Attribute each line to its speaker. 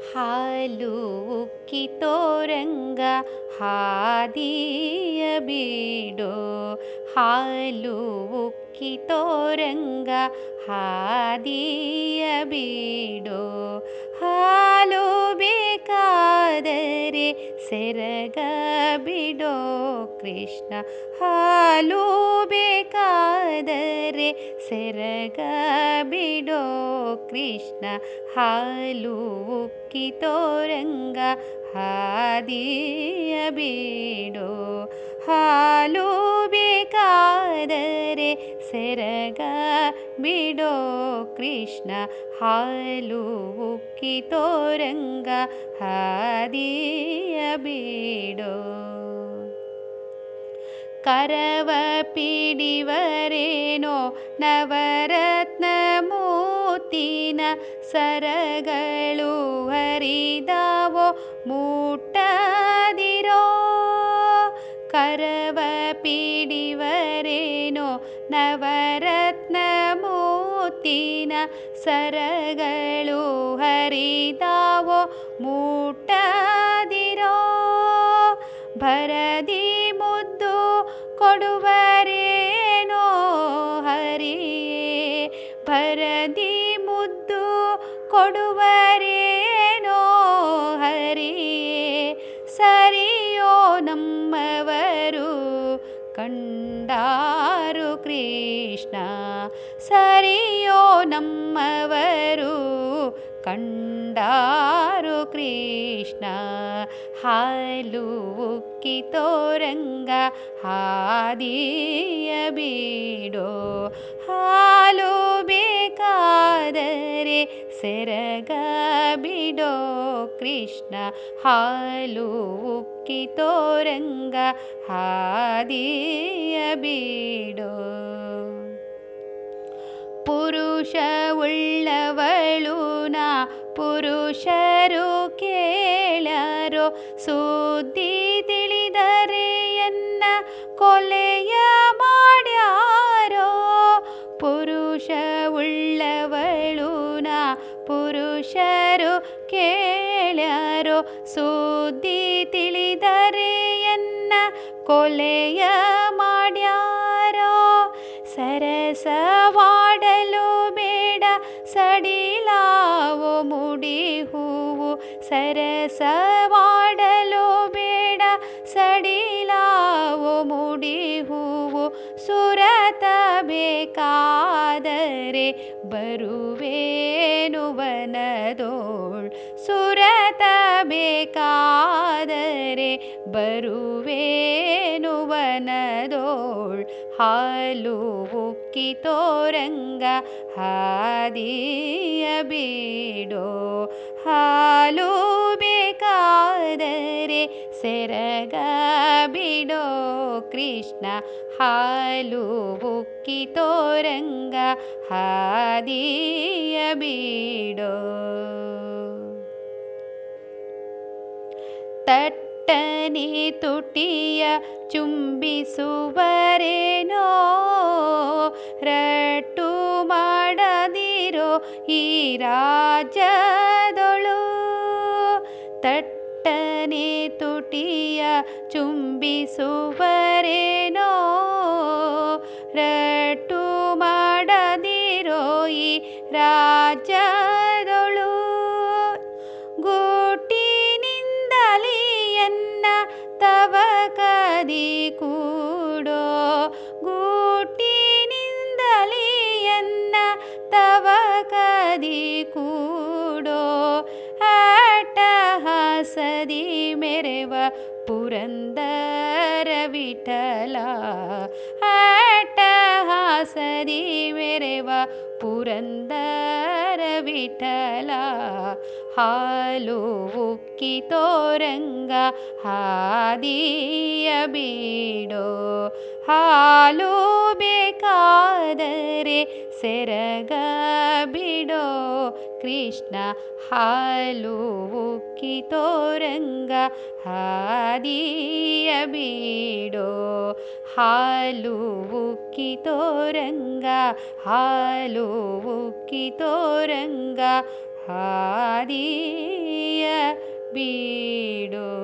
Speaker 1: ಹಾಲು ಉಕ್ಕಿತೋರಂಗ ಹಾದಿಯ ಬಿಡೋ ಹಾಲು ಉಕ್ಕಿತೋರಂಗ ಹಾದಿಯ ಬಿಡೋ ಹಾಲು ಬೇಕಾದರೆ ಸೆರಗ ಬಿಡೋ ಕೃಷ್ಣ ಹಾಲು ಬೇಕಾದರೆ ಸೆರಗ ಬಿಡೋ ಕೃಷ್ಣ ಹಾಲು ಉಕ್ಕಿತೋರಂಗ ಹಾದಿಯ ಬಿಡೋ ಹಾಲು ಬೇಕಾದರೆ ಸೆರಗ ಬಿಡೋ ಕೃಷ್ಣ ಹಾಲು ಉಕ್ಕಿತೋರಂಗ ಹಾದಿಯ ಬಿಡೋ ಕರವ ಪಿಡಿವರೇನೋ ನವರತ್ನ ಮೂತಿನ ಸರಗಳು ಹರಿದಾವೋ ಮುಟ್ಟದಿರೋ ಕರವ ಪಿಡಿವರೇನೋ ನವರತ್ನ ಮೂತಿನ ಸರಗಳು ಹರಿದಾವೋ ಮುಟ್ಟದಿರೋ ಭರದಿ ಮುದ್ದು ಕೊಡುವರೇನೋ ಹರಿಯೇ ಭರದಿ ಮುದ್ದು ಕೊಡುವರೇನೋ ಹರಿಯೇ ಸರಿಯೋ ನಮ್ಮವರು ಕಂಡಾರು ಕೃಷ್ಣ ಸರಿಯೋ ನಮ್ಮವರು ಕಂಡಾರು ಕೃಷ್ಣ ಹಾಲು ಉಕ್ಕಿತೋರಂಗ ಹಾದಿಯ ಬಿಡೋ ಹಾಲು ಬೇಕಾದರೆ ಸೆರಗ ಬಿಡೋ ಕೃಷ್ಣ ಹಾಲು ಉಕ್ಕಿತೋರಂಗ ಹಾದಿಯ ಬಿಡೋ ಪುರುಷ ಉಳ್ಳವಳು ನಾ ಪುರುಷರು ಕೇಳರೋ ಸುದ್ದಿ ತಿಳಿದರೆ ಎನ್ನ ಕೊಲೆಯ ಮಾಡ್ಯಾರೋ ಪುರುಷ ಉಳ್ಳವಳು ನಾ ಪುರುಷರು ಕೇಳ್ಯಾರೋ ಸುದ್ದಿ ತಿಳಿದರೆ ಎನ್ನ ಕೊಲೆಯ ಮಾಡ್ಯಾರೋ ಸರಸವಾಡಲು ಬೇಡ ಸಡಿಲಾವೋ ಮುಡಿ ಹೂವು ಸರಸವಾಡಲು ಬೇಡ ಸಡಿಲಾವೋ ಮುಡಿ ಹೂವು ಸುರತ ಬೇಕಾದರೆ ಬರುವೇನು ವನದೋಳ್ ಸುರತ ಬೇಕಾದರೆ ಬರುವೇನು ವನದೋಳ್ ಹಾಲು ಉಕ್ಕಿತೋರಂಗ ಹಾದಿಯ ಬಿಡೋ ಹಾಲು ಬೇಕಾದರೆ ಸೆರಗ ಬಿಡೋ ಕೃಷ್ಣ ಹಾಲು ಉಕ್ಕಿತೋರಂಗ ಹಾದಿಯ ಬಿಡೋ ತಟ್ಟನೆ ತುಟಿಯ ಚುಂಬಿಸುವರೇನೋ ರಟ್ಟು ಮಾಡದಿರೋ ಈ ರಾಜ್ಯದೊಳು ತಟ್ಟನೆ ತುಟಿಯ ಚುಂಬಿಸುವರೇನೋ ರಟ್ಟು ಮಾಡದಿರೋ ಈ ರಾಜ್ಯದೊಳು ಗೂಟಿನಿಂದಲಿ ಎನ್ನ ತವಕದಿ ಕೂಡೋ ಗೂಟಿನಿಂದಲಿ ಎನ್ನ ತವಕದಿ ಕೂಡೋ ಅಟ್ಟಹಾಸದಿ ಮೆರೆವ ಪುರಂದರ ವಿಠಲ ಅಟ್ಟಹಾಸದಿ ಮೆರೆವ ಪುರಂದರ ವಿಠಲ ಹಾಲು ಉಕ್ಕಿತೋರಂಗ ಹಾದಿಯ ಬಿಡೋ ಹಾಲು ಬೇಕಾದರೆ ಸೆರಗ ಬಿಡೋ ಕೃಷ್ಣ ಹಾಲು ಉಕ್ಕಿತೋರಂಗ ಹಾದಿಯ ಬಿಡೋ ಹಾಲು ಉಕ್ಕಿತೋರಂಗ ಹಾಲು ಉಕ್ಕಿತೋರಂಗ ಹಾದಿಯ ಬೀಡೋ